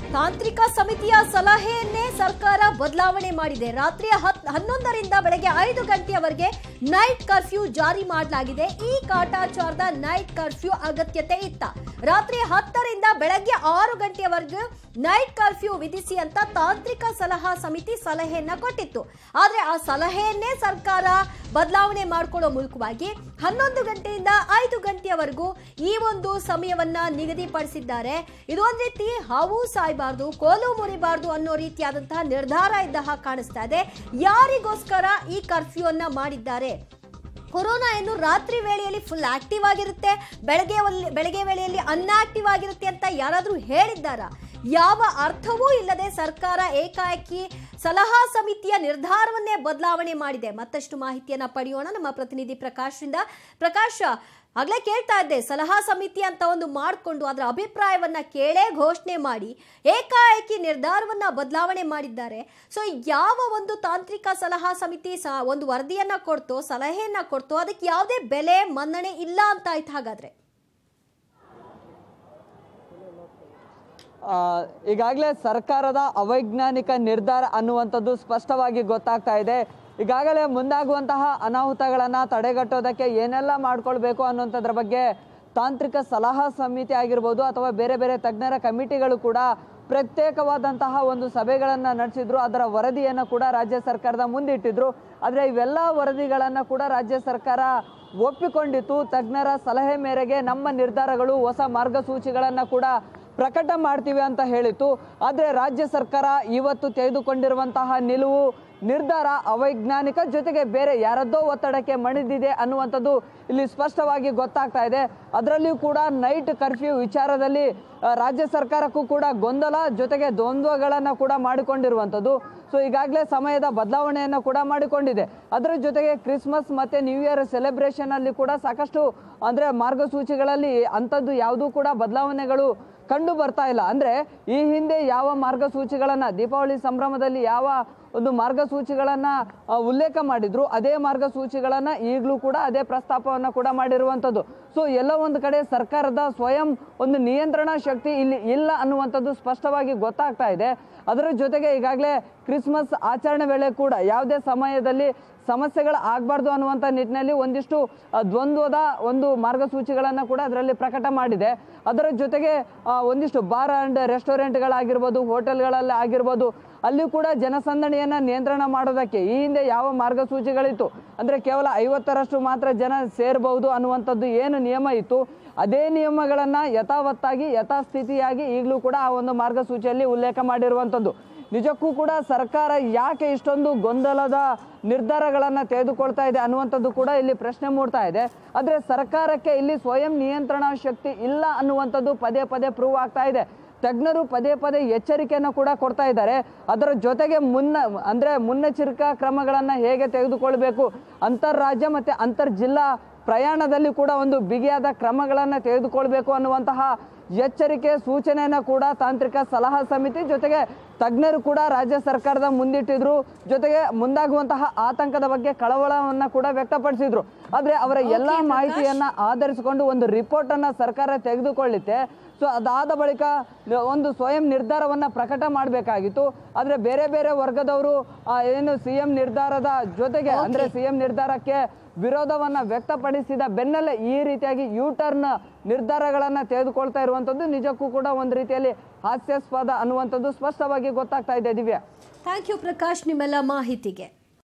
ತಾಂತ್ರಿಕ ಸಮಿತಿಯ ಸಲಹೆಯನ್ನೇ ಸರ್ಕಾರ ಬದಲಾವಣೆ ಮಾಡಿದೆ ರಾತ್ರಿ ಹತ್ ಹನ್ನೊಂದರಿಂದ ಬೆಳಗ್ಗೆ ಐದು ಗಂಟೆಯವರೆಗೆ ನೈಟ್ ಕರ್ಫ್ಯೂ ಜಾರಿ ಮಾಡಲಾಗಿದೆ ಈ ಕಾಟಾಚಾರದ ನೈಟ್ ಕರ್ಫ್ಯೂ ಅಗತ್ಯತೆ ಇತ್ತ ರಾತ್ರಿ ಹತ್ತರಿಂದ ಬೆಳಗ್ಗೆ ಆರು ಗಂಟೆಯವರೆಗೂ ನೈಟ್ ಕರ್ಫ್ಯೂ ವಿಧಿಸಿ ಅಂತ ತಾಂತ್ರಿಕ ಸಲಹಾ ಸಮಿತಿ ಸಲಹೆಯನ್ನ ಕೊಟ್ಟಿತ್ತು ಆದ್ರೆ ಆ ಸಲಹೆಯನ್ನೇ ಸರ್ಕಾರ ಬದಲಾವಣೆ ಮಾಡಿಕೊಳ್ಳೋ ಮೂಲಕವಾಗಿ ಹನ್ನೊಂದು ಗಂಟೆಯಿಂದ ಐದು ಗಂಟೆಯವರೆಗೂ ಈ ಒಂದು ಸಮಯವನ್ನ ನಿಗದಿಪಡಿಸಿದ್ದಾರೆ ಇದು ಒಂದ್ ರೀತಿ ಹಾವು ಸಾಯಬಾರ್ದು ಕೋಲು ಮುರಿಬಾರ್ದು ಅನ್ನೋ ರೀತಿಯಾದಂತಹ ನಿರ್ಧಾರ ಇದ್ದ ಹಾಗೆ ಕಾಣಿಸ್ತಾ ಇದೆ ಯಾರಿಗೋಸ್ಕರ ಈ ಕರ್ಫ್ಯೂ ಅನ್ನ ಮಾಡಿದ್ದಾರೆ ಕೊರೋನಾ ಏನು ರಾತ್ರಿ ವೇಳೆಯಲ್ಲಿ ಫುಲ್ ಆಕ್ಟಿವ್ ಆಗಿರುತ್ತೆ ಬೆಳಗ್ಗೆ ಒಲ್- ಬೆಳಗ್ಗೆ ವೇಳೆಯಲ್ಲಿ ಅನ್ಆಕ್ಟಿವ್ ಆಗಿರುತ್ತೆ ಅಂತ ಯಾರಾದರೂ ಹೇಳಿದ್ದಾರಾ ಯಾವ ಅರ್ಥವೂ ಇಲ್ಲದೆ ಸರ್ಕಾರ ಏಕಾಏಕಿ ಸಲಹಾ ಸಮಿತಿಯ ನಿರ್ಧಾರವನ್ನೇ ಬದಲಾವಣೆ ಮಾಡಿದೆ ಮತ್ತಷ್ಟು ಮಾಹಿತಿಯನ್ನ ಪಡೆಯೋಣ ನಮ್ಮ ಪ್ರತಿನಿಧಿ ಪ್ರಕಾಶ್ರಿಂದ ಪ್ರಕಾಶ್ ಆಗ್ಲೇ ಕೇಳ್ತಾ ಇದ್ದೆ ಸಲಹಾ ಸಮಿತಿ ಅಂತ ಒಂದು ಮಾಡಿಕೊಂಡು ಅದರ ಅಭಿಪ್ರಾಯವನ್ನ ಕೇಳೇ ಘೋಷಣೆ ಮಾಡಿ ಏಕಾಏಕಿ ನಿರ್ಧಾರವನ್ನ ಬದಲಾವಣೆ ಮಾಡಿದ್ದಾರೆ ಸೊ ಯಾವ ಒಂದು ತಾಂತ್ರಿಕ ಸಲಹಾ ಸಮಿತಿ ಸ- ಒಂದು ವರದಿಯನ್ನ ಕೊಡ್ತೋ ಸಲಹೆಯನ್ನ ಕೊಡ್ತೋ ಅದಕ್ಕೆ ಯಾವುದೇ ಬೆಲೆ ಮನ್ನಣೆ ಇಲ್ಲ ಅಂತ ಆಯ್ತು ಹಾಗಾದ್ರೆ ಆ, ಈಗಾಗಲೇ ಸರ್ಕಾರದ ಅವೈಜ್ಞಾನಿಕ ನಿರ್ಧಾರ ಅನ್ನುವಂಥದ್ದು ಸ್ಪಷ್ಟವಾಗಿ ಗೊತ್ತಾಗ್ತಾ ಇದೆ ಈಗಾಗಲೇ ಮುಂದಾಗುವಂತಹ ಅನಾಹುತಗಳನ್ನು ತಡೆಗಟ್ಟೋದಕ್ಕೆ ಏನೆಲ್ಲ ಮಾಡ್ಕೊಳ್ಬೇಕು ಅನ್ನುವಂಥದ್ರ ಬಗ್ಗೆ ತಾಂತ್ರಿಕ ಸಲಹಾ ಸಮಿತಿ ಆಗಿರ್ಬೋದು ಅಥವಾ ಬೇರೆ ಬೇರೆ ತಜ್ಞರ ಕಮಿಟಿಗಳು ಕೂಡ ಪ್ರತ್ಯೇಕವಾದಂತಹ ಒಂದು ಸಭೆಗಳನ್ನು ನಡೆಸಿದ್ರು ಅದರ ವರದಿಯನ್ನು ಕೂಡ ರಾಜ್ಯ ಸರ್ಕಾರದ ಮುಂದಿಟ್ಟಿದ್ರು ಆದರೆ ಇವೆಲ್ಲ ವರದಿಗಳನ್ನು ಕೂಡ ರಾಜ್ಯ ಸರ್ಕಾರ ಒಪ್ಪಿಕೊಂಡಿತ್ತು ತಜ್ಞರ ಸಲಹೆ ಮೇರೆಗೆ ನಮ್ಮ ನಿರ್ಧಾರಗಳು ಹೊಸ ಮಾರ್ಗಸೂಚಿಗಳನ್ನು ಕೂಡ ಪ್ರಕಟ ಮಾಡ್ತೀವಿ ಅಂತ ಹೇಳಿತ್ತು ಆದರೆ ರಾಜ್ಯ ಸರ್ಕಾರ ಇವತ್ತು ತೆಗೆದುಕೊಂಡಿರುವಂತಹ ನಿಲುವು ನಿರ್ಧಾರ ಅವೈಜ್ಞಾನಿಕ ಜೊತೆಗೆ ಬೇರೆ ಯಾರದ್ದೋ ಒತ್ತಡಕ್ಕೆ ಮಣಿದಿದೆ ಅನ್ನುವಂಥದ್ದು ಇಲ್ಲಿ ಸ್ಪಷ್ಟವಾಗಿ ಗೊತ್ತಾಗ್ತಾ ಇದೆ ಅದರಲ್ಲಿಯೂ ಕೂಡ ನೈಟ್ ಕರ್ಫ್ಯೂ ವಿಚಾರದಲ್ಲಿ ಆ, ರಾಜ್ಯ ಸರ್ಕಾರಕ್ಕೂ ಕೂಡ ಗೊಂದಲ ಜೊತೆಗೆ ದ್ವಂದ್ವಗಳನ್ನು ಕೂಡ ಮಾಡಿಕೊಂಡಿರುವಂಥದ್ದು ಸೊ ಈಗಾಗಲೇ ಸಮಯದ ಬದಲಾವಣೆಯನ್ನು ಕೂಡ ಮಾಡಿಕೊಂಡಿದೆ ಅದರ ಜೊತೆಗೆ ಕ್ರಿಸ್ಮಸ್ ಮತ್ತು ನ್ಯೂ ಇಯರ್ ಸೆಲೆಬ್ರೇಷನ್ ಅಲ್ಲಿ ಕೂಡ ಸಾಕಷ್ಟು ಅಂದರೆ ಮಾರ್ಗಸೂಚಿಗಳಲ್ಲಿ ಅಂಥದ್ದು ಯಾವುದೂ ಕೂಡ ಬದಲಾವಣೆಗಳು ಕಂಡು ಬರ್ತಾ ಇಲ್ಲ ಅಂದರೆ ಈ ಹಿಂದೆ ಯಾವ ಮಾರ್ಗಸೂಚಿಗಳನ್ನು ದೀಪಾವಳಿ ಸಂಭ್ರಮದಲ್ಲಿ ಯಾವ ಒಂದು ಮಾರ್ಗಸೂಚಿಗಳನ್ನು ಆ, ಉಲ್ಲೇಖ ಮಾಡಿದ್ರು ಅದೇ ಮಾರ್ಗಸೂಚಿಗಳನ್ನು ಈಗಲೂ ಕೂಡ ಅದೇ ಪ್ರಸ್ತಾಪವನ್ನು ಕೂಡ ಮಾಡಿರುವಂಥದ್ದು ಸೊ ಎಲ್ಲ ಒಂದು ಕಡೆ ಸರ್ಕಾರದ ಸ್ವಯಂ ಒಂದು ನಿಯಂತ್ರಣ ಶಕ್ತಿ ಇಲ್ಲಿ ಇಲ್ಲ ಅನ್ನುವಂಥದ್ದು ಸ್ಪಷ್ಟವಾಗಿ ಗೊತ್ತಾಗ್ತಾ ಇದೆ ಅದರ ಜೊತೆಗೆ ಈಗಾಗಲೇ ಕ್ರಿಸ್ಮಸ್ ಆಚರಣೆ ವೇಳೆ ಕೂಡ ಯಾವುದೇ ಸಮಯದಲ್ಲಿ ಸಮಸ್ಯೆಗಳು ಆಗಬಾರ್ದು ಅನ್ನುವಂಥ ನಿಟ್ಟಿನಲ್ಲಿ ಒಂದಿಷ್ಟು ಆ, ದ್ವಂದ್ವದ ಒಂದು ಮಾರ್ಗಸೂಚಿಗಳನ್ನು ಕೂಡ ಅದರಲ್ಲಿ ಪ್ರಕಟ ಮಾಡಿದೆ ಅದರ ಜೊತೆಗೆ ಆ, ಒಂದಿಷ್ಟು ಬಾರ್ ಆ್ಯಂಡ್ ರೆಸ್ಟೋರೆಂಟ್ಗಳಾಗಿರ್ಬೋದು ಹೋಟೆಲ್ಗಳಲ್ಲಿ ಆಗಿರ್ಬೋದು ಅಲ್ಲಿ ಕೂಡ ಜನಸಂದಣಿಯನ್ನು ನಿಯಂತ್ರಣ ಮಾಡೋದಕ್ಕೆ ಈ ಹಿಂದೆ ಯಾವ ಮಾರ್ಗಸೂಚಿಗಳಿತ್ತು ಅಂದರೆ ಕೇವಲ ಐವತ್ತರಷ್ಟು ಮಾತ್ರ ಜನ ಸೇರಬಹುದು ಅನ್ನುವಂಥದ್ದು ಏನು ನಿಯಮ ಇತ್ತು ಅದೇ ನಿಯಮಗಳನ್ನು ಯಥಾವತ್ತಾಗಿ ಯಥಾಸ್ಥಿತಿಯಾಗಿ ಈಗಲೂ ಕೂಡ ಆ ಒಂದು ಮಾರ್ಗಸೂಚಿಯಲ್ಲಿ ಉಲ್ಲೇಖ ಮಾಡಿರುವಂಥದ್ದು ನಿಜಕ್ಕೂ ಕೂಡ ಸರ್ಕಾರ ಯಾಕೆ ಇಷ್ಟೊಂದು ಗೊಂದಲದ ನಿರ್ಧಾರಗಳನ್ನು ತೆಗೆದುಕೊಳ್ತಾ ಇದೆ ಅನ್ನುವಂಥದ್ದು ಕೂಡ ಇಲ್ಲಿ ಪ್ರಶ್ನೆ ಮೂಡ್ತಾ ಇದೆ ಆದರೆ ಸರ್ಕಾರಕ್ಕೆ ಇಲ್ಲಿ ಸ್ವಯಂ ನಿಯಂತ್ರಣ ಶಕ್ತಿ ಇಲ್ಲ ಅನ್ನುವಂಥದ್ದು ಪದೇ ಪದೇ ಪ್ರೂವ್ ಆಗ್ತಾ ಇದೆ ತಜ್ಞರು ಪದೇ ಪದೇ ಎಚ್ಚರಿಕೆಯನ್ನು ಕೂಡ ಕೊಡ್ತಾ ಇದ್ದಾರೆ ಅದರ ಜೊತೆಗೆ ಮುನ್ನ ಅಂದರೆ ಮುನ್ನೆಚ್ಚರಿಕಾ ಕ್ರಮಗಳನ್ನು ಹೇಗೆ ತೆಗೆದುಕೊಳ್ಬೇಕು ಅಂತಾರಾಜ್ಯ ಮತ್ತು ಅಂತರ್ ಜಿಲ್ಲಾ ಪ್ರಯಾಣದಲ್ಲಿ ಕೂಡ ಒಂದು ಬಿಗಿಯಾದ ಕ್ರಮಗಳನ್ನು ತೆಗೆದುಕೊಳ್ಬೇಕು ಅನ್ನುವಂತಹ ಎಚ್ಚರಿಕೆ ಸೂಚನೆಯನ್ನು ಕೂಡ ತಾಂತ್ರಿಕ ಸಲಹಾ ಸಮಿತಿ ಜೊತೆಗೆ ತಜ್ಞರು ಕೂಡ ರಾಜ್ಯ ಸರ್ಕಾರದ ಮುಂದಿಟ್ಟಿದ್ರು ಜೊತೆಗೆ ಮುಂದಾಗುವಂತಹ ಆತಂಕದ ಬಗ್ಗೆ ಕಳವಳವನ್ನು ಕೂಡ ವ್ಯಕ್ತಪಡಿಸಿದ್ರು ಆದರೆ ಅವರ ಎಲ್ಲ Okay, ಪ್ರಕಾಶ್. ಮಾಹಿತಿಯನ್ನ ಆಧರಿಸಿಕೊಂಡು ಒಂದು ರಿಪೋರ್ಟ್ ಅನ್ನ ಸರ್ಕಾರ ತೆಗೆದುಕೊಳ್ಳಿತ್ತೆ ಸೊ ಅದಾದ ಬಳಿಕ ಒಂದು ಸ್ವಯಂ ನಿರ್ಧಾರವನ್ನ ಪ್ರಕಟ ಮಾಡಬೇಕಾಗಿತ್ತು ಆದ್ರೆ ಬೇರೆ ಬೇರೆ ವರ್ಗದವರು ಆ, ಏನು ಸಿ ಎಂ ನಿರ್ಧಾರದ ಜೊತೆಗೆ ಅಂದ್ರೆ ಸಿ ಎಂ ನಿರ್ಧಾರಕ್ಕೆ ವಿರೋಧವನ್ನ ವ್ಯಕ್ತಪಡಿಸಿದ ಬೆನ್ನಲ್ಲೇ ಈ ರೀತಿಯಾಗಿ ಯೂ ಟರ್ನ್ ನಿರ್ಧಾರಗಳನ್ನ ತೆಗೆದುಕೊಳ್ತಾ ಇರುವಂತದ್ದು ನಿಜಕ್ಕೂ ಕೂಡ ಒಂದು ರೀತಿಯಲ್ಲಿ ಹಾಸ್ಯಾಸ್ಪದ ಅನ್ನುವಂಥದ್ದು ಸ್ಪಷ್ಟವಾಗಿ ಗೊತ್ತಾಗ್ತಾ ಇದೆ ದಿವ್ಯಾ ಥ್ಯಾಂಕ್ ಯು ಪ್ರಕಾಶ್ ನಿಮ್ಮೆಲ್ಲ ಮಾಹಿತಿಗೆ